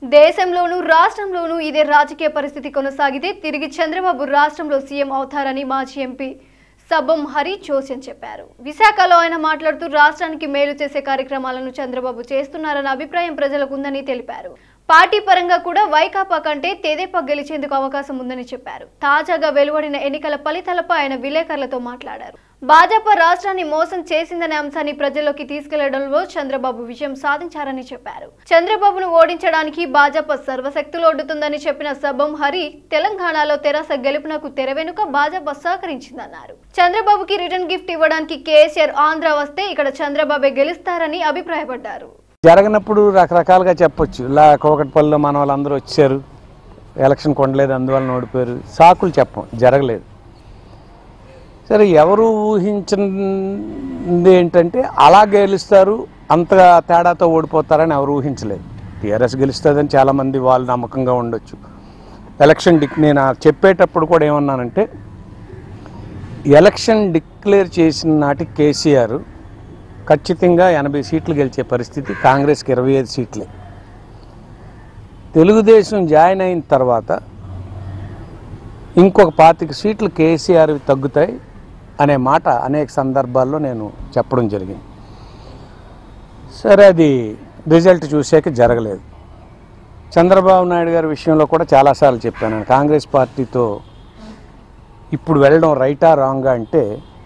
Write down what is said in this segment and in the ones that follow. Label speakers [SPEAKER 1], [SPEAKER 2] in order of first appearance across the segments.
[SPEAKER 1] దేశంలోనూ రాష్ట్రంలోనూ ఇదే రాజకీయ పరిస్థితి కొనసాగితే తిరిగి చంద్రబాబు రాష్ట్రంలో సీఎం అవుతారని మాజీ ఎంపీ సబ్బం హరి జోస్యం చెప్పారు విశాఖలో ఆయన మాట్లాడుతూ రాష్ట్రానికి మేలు చేసే కార్యక్రమాలను చంద్రబాబు చేస్తున్నారన్న అభిప్రాయం ప్రజలకు ఉందని తెలిపారు పార్టీ పరంగా కూడా వైకాపా కంటే తెదేపా గెలిచేందుకు అవకాశం ఉందని చెప్పారు తాజాగా వెలువడిన ఎన్నికల ఫలితాలపై ఆయన విలేకరులతో మాట్లాడారు భాజపా రాష్ట్రాన్ని మోసం చేసిందనే అంశాన్ని ప్రజల్లోకి తీసుకెళ్లడంలో చంద్రబాబు విజయం సాధించారని చెప్పారు చంద్రబాబును ఓడించడానికి భాజపా సర్వశక్తులు ఒడ్డుతుందని చెప్పిన సబ్బం హరి తెలంగాణలో తెరాస గెలుపునకు తెర వెనుక భాజపా సహకరించిందన్నారు చంద్రబాబుకి రిటర్న్ గిఫ్ట్ ఇవ్వడానికి కేసీఆర్ ఆంధ్ర వస్తే ఇక్కడ చంద్రబాబే గెలుస్తారని అభిప్రాయపడ్డారు
[SPEAKER 2] జరగనప్పుడు రకరకాలుగా చెప్పొచ్చు ఇలా కోకట్పల్లిలో మన వాళ్ళందరూ వచ్చారు ఎలక్షన్ కొనలేదు అందువలన ఓడిపోయారు సాకులు చెప్పం జరగలేదు సరే ఎవరు ఊహించింది ఏంటంటే అలా గెలుస్తారు అంతగా తేడాతో ఓడిపోతారని ఎవరు ఊహించలేదు టీఆర్ఎస్ గెలుస్తుందని చాలామంది వాళ్ళు నమ్మకంగా ఉండొచ్చు ఎలక్షన్ డిక్ నేను ఆ చెప్పేటప్పుడు కూడా ఏమన్నానంటే ఎలక్షన్ డిక్లేర్ చేసిన నాటి కేసీఆర్ ఖచ్చితంగా ఎనభై సీట్లు గెలిచే పరిస్థితి కాంగ్రెస్కి ఇరవై ఐదు సీట్లే తెలుగుదేశం జాయిన్ అయిన తర్వాత ఇంకొక పాతిక సీట్లు కేసీఆర్ తగ్గుతాయి అనే మాట అనేక సందర్భాల్లో నేను చెప్పడం జరిగింది సరే అది రిజల్ట్ చూసాక జరగలేదు చంద్రబాబు నాయుడు గారి విషయంలో కూడా చాలాసార్లు చెప్పాను నేను కాంగ్రెస్ పార్టీతో ఇప్పుడు వెళ్ళడం రైటా రాంగా అంటే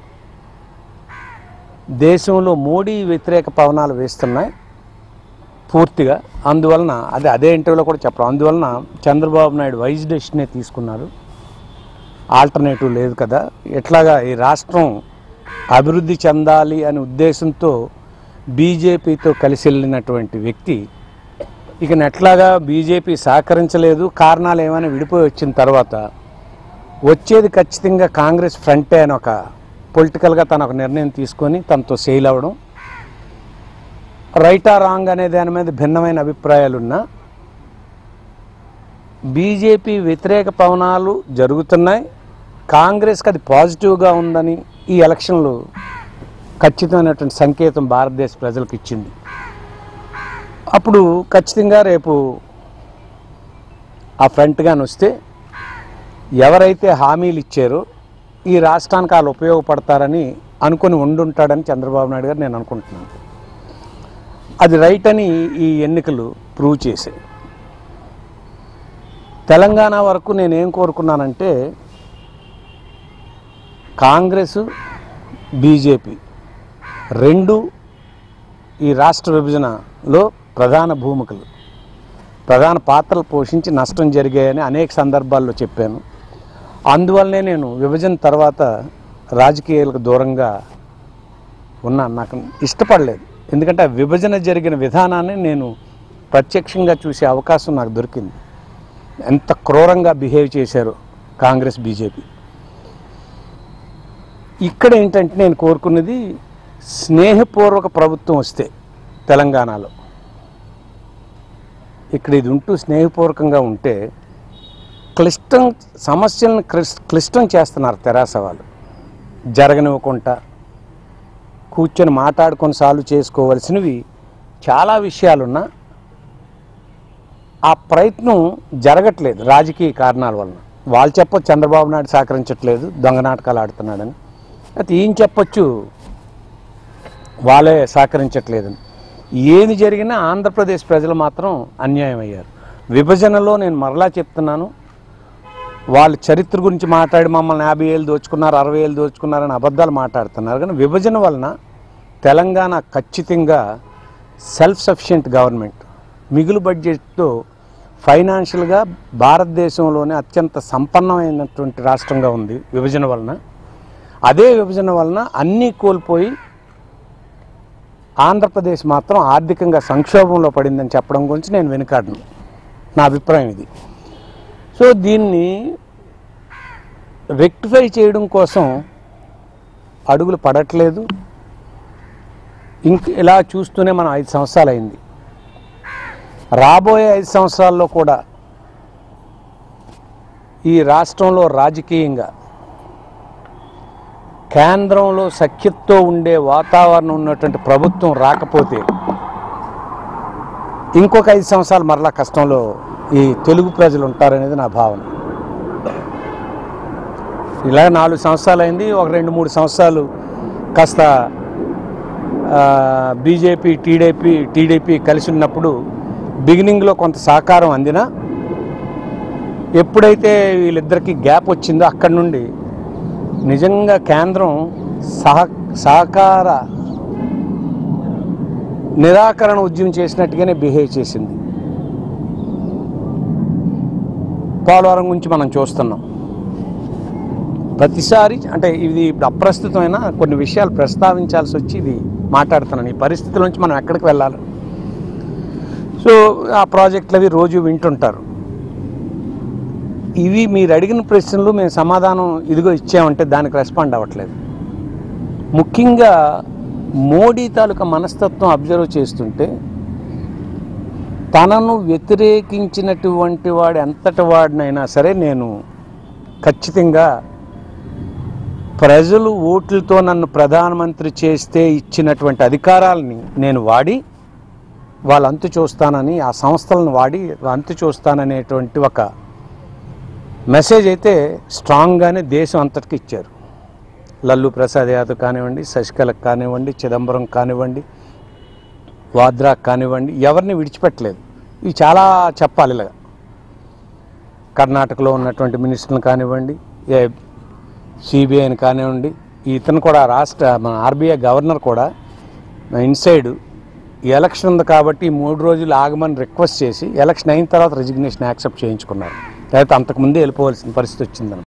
[SPEAKER 2] దేశంలో మోడీ వ్యతిరేక పవనాలు వేస్తున్నాయి పూర్తిగా అందువలన అదే అదే ఇంటర్వ్యూలో కూడా చెప్పడం అందువలన చంద్రబాబు నాయుడు వైజ్ డెసిషనే తీసుకున్నారు ఆల్టర్నేటివ్ లేదు కదా ఎట్లాగా ఈ రాష్ట్రం అభివృద్ధి చెందాలి అనే ఉద్దేశంతో బీజేపీతో కలిసి వెళ్ళినటువంటి వ్యక్తి ఇక ఎట్లాగా బీజేపీ సహకరించలేదు కారణాలు ఏమైనా విడిపోయి వచ్చిన తర్వాత వచ్చేది ఖచ్చితంగా కాంగ్రెస్ ఫ్రంటే అని ఒక పొలిటికల్గా తను ఒక నిర్ణయం తీసుకొని తనతో సెయిల్ అవ్వడం రైటా రాంగ్ అనే దాని మీద భిన్నమైన అభిప్రాయాలున్నా బీజేపీ వ్యతిరేక పవనాలు జరుగుతున్నాయి కాంగ్రెస్కి అది పాజిటివ్గా ఉందని ఈ ఎలక్షన్లు ఖచ్చితమైనటువంటి సంకేతం భారతదేశ ప్రజలకు ఇచ్చింది అప్పుడు ఖచ్చితంగా రేపు ఆ ఫ్రంట్గాని వస్తే ఎవరైతే హామీలు ఇచ్చారో ఈ రాష్ట్రానికి వాళ్ళు ఉపయోగపడతారని అనుకుని ఉండుంటాడని చంద్రబాబు నాయుడు గారు నేను అనుకుంటున్నాను అది రైట్ అని ఈ ఎన్నికలు ప్రూవ్ చేశాయి తెలంగాణ వరకు నేనేం కోరుకున్నానంటే కాంగ్రెస్ బీజేపీ రెండు ఈ రాష్ట్ర విభజనలో ప్రధాన భూమికలు ప్రధాన పాత్రలు పోషించి నష్టం జరిగాయని అనేక సందర్భాల్లో చెప్పాను అందువల్లనే నేను విభజన తర్వాత రాజకీయాలకు దూరంగా ఉన్నాను నాకు ఇష్టపడలేదు ఎందుకంటే ఆ విభజన జరిగిన విధానాన్ని నేను ప్రత్యక్షంగా చూసే అవకాశం నాకు దొరికింది ఎంత క్రూరంగా బిహేవ్ చేశారు కాంగ్రెస్ బీజేపీ ఇక్కడ ఏంటంటే నేను కోరుకున్నది స్నేహపూర్వక ప్రభుత్వం వస్తే తెలంగాణలో ఇక్కడ ఇది ఉంటూ స్నేహపూర్వకంగా ఉంటే క్లిష్టం సమస్యలను క్లిస్- క్లిష్టం చేస్తున్నారు తెరాస వాళ్ళు జరగనివ్వకుండా కూర్చొని మాట్లాడుకొని సాల్వ్ చేసుకోవాల్సినవి చాలా విషయాలున్నా ఆ ప్రయత్నం జరగట్లేదు రాజకీయ కారణాల వలన వాళ్ళు చెప్పొచ్చు చంద్రబాబు నాయుడు సహకరించట్లేదు దొంగ నాటకాలు ఆడుతున్నాడని అయితే ఏం చెప్పొచ్చు వాళ్ళే సహకరించట్లేదని ఏది జరిగినా ఆంధ్రప్రదేశ్ ప్రజలు మాత్రం అన్యాయం అయ్యారు విభజనలో నేను మరలా చెప్తున్నాను వాళ్ళు చరిత్ర గురించి మాట్లాడి మమ్మల్ని యాభై ఏళ్ళు దోచుకున్నారు అరవై ఏళ్ళు దోచుకున్నారని అబద్ధాలు మాట్లాడుతున్నారు కానీ విభజన వలన తెలంగాణ ఖచ్చితంగా సెల్ఫ్ సఫిషియెంట్ గవర్నమెంట్ మిగులు బడ్జెట్తో ఫైనాన్షియల్గా భారతదేశంలోనే అత్యంత సంపన్నమైనటువంటి రాష్ట్రంగా ఉంది విభజన వలన అదే విభజన వలన అన్నీ కోల్పోయి ఆంధ్రప్రదేశ్ మాత్రం ఆర్థికంగా సంక్షోభంలో పడిందని చెప్పడం గురించి నేను వెనుకాడను నా అభిప్రాయం ఇది సో దీన్ని రెక్టిఫై చేయడం కోసం అడుగులు పడట్లేదు ఇంక ఇలా చూస్తూనే మనం ఐదు సంవత్సరాలు అయింది రాబోయే ఐదు సంవత్సరాల్లో కూడా ఈ రాష్ట్రంలో రాజకీయంగా కేంద్రంలో సఖ్యతతో ఉండే వాతావరణం ఉన్నటువంటి ప్రభుత్వం రాకపోతే ఇంకొక ఐదు సంవత్సరాలు మరలా కష్టంలో ఈ తెలుగు ప్రజలు ఉంటారనేది నా భావన ఇలా నాలుగు సంవత్సరాలు అయింది ఒక రెండు మూడు సంవత్సరాలు కాస్త బీజేపీ టీడీపీ టీడీపీ కలిసి ఉన్నప్పుడు బిగినింగ్లో కొంత సహకారం అందినా ఎప్పుడైతే వీళ్ళిద్దరికి గ్యాప్ వచ్చిందో అక్కడి నుండి నిజంగా కేంద్రం సహ సహకార నిరాకరణ ఉద్యమం చేసినట్టుగానే బిహేవ్ చేసింది పోలవరం గురించి మనం చూస్తున్నాం ప్రతిసారి అంటే ఇది ఇప్పుడు అప్రస్తుతమైన కొన్ని విషయాలు ప్రస్తావించాల్సి వచ్చి ఇది మాట్లాడుతున్నాను ఈ పరిస్థితుల నుంచి మనం ఎక్కడికి వెళ్ళాలి సో ఆ ప్రాజెక్టులు అవి రోజు వింటుంటారు ఇవి మీరు అడిగిన ప్రశ్నలు మేము సమాధానం ఇదిగో ఇచ్చామంటే దానికి రెస్పాండ్ అవ్వట్లేదు ముఖ్యంగా మోడీ తాలూకా మనస్తత్వం అబ్జర్వ్ చేస్తుంటే తనను వ్యతిరేకించినటువంటి వాడు ఎంతటి వాడినైనా సరే నేను ఖచ్చితంగా ప్రజలు ఓట్లతో నన్ను ప్రధానమంత్రి చేస్తే ఇచ్చినటువంటి అధికారాలని నేను వాడి వాళ్ళ అంతు చూస్తానని ఆ సంస్థలను వాడి అంతు చూస్తాననేటువంటి ఒక మెసేజ్ అయితే స్ట్రాంగ్గానే దేశం అంతటికి ఇచ్చారు లల్లు ప్రసాద్ యాదవ్ కానివ్వండి శశికళకు కానివ్వండి చిదంబరం కానివ్వండి వాద్రా కానివ్వండి ఎవరిని విడిచిపెట్టలేదు ఇవి చాలా చెప్పాలి ఇలాగ కర్ణాటకలో ఉన్నటువంటి మినిస్టర్లు కానివ్వండి ఏ సిబిఐని కానివ్వండి ఇతను కూడా రాష్ట్ర మన ఆర్బీఐ గవర్నర్ కూడా ఇన్సైడ్ ఎలక్షన్ ఉంది కాబట్టి ఈ మూడు రోజులు ఆగమని రిక్వెస్ట్ చేసి ఎలక్షన్ అయిన తర్వాత రెజిగ్నేషన్ యాక్సెప్ట్ చేయించుకున్నారు లేకపోతే అంతకుముందే వెళ్ళిపోవాల్సిన పరిస్థితి వచ్చిందని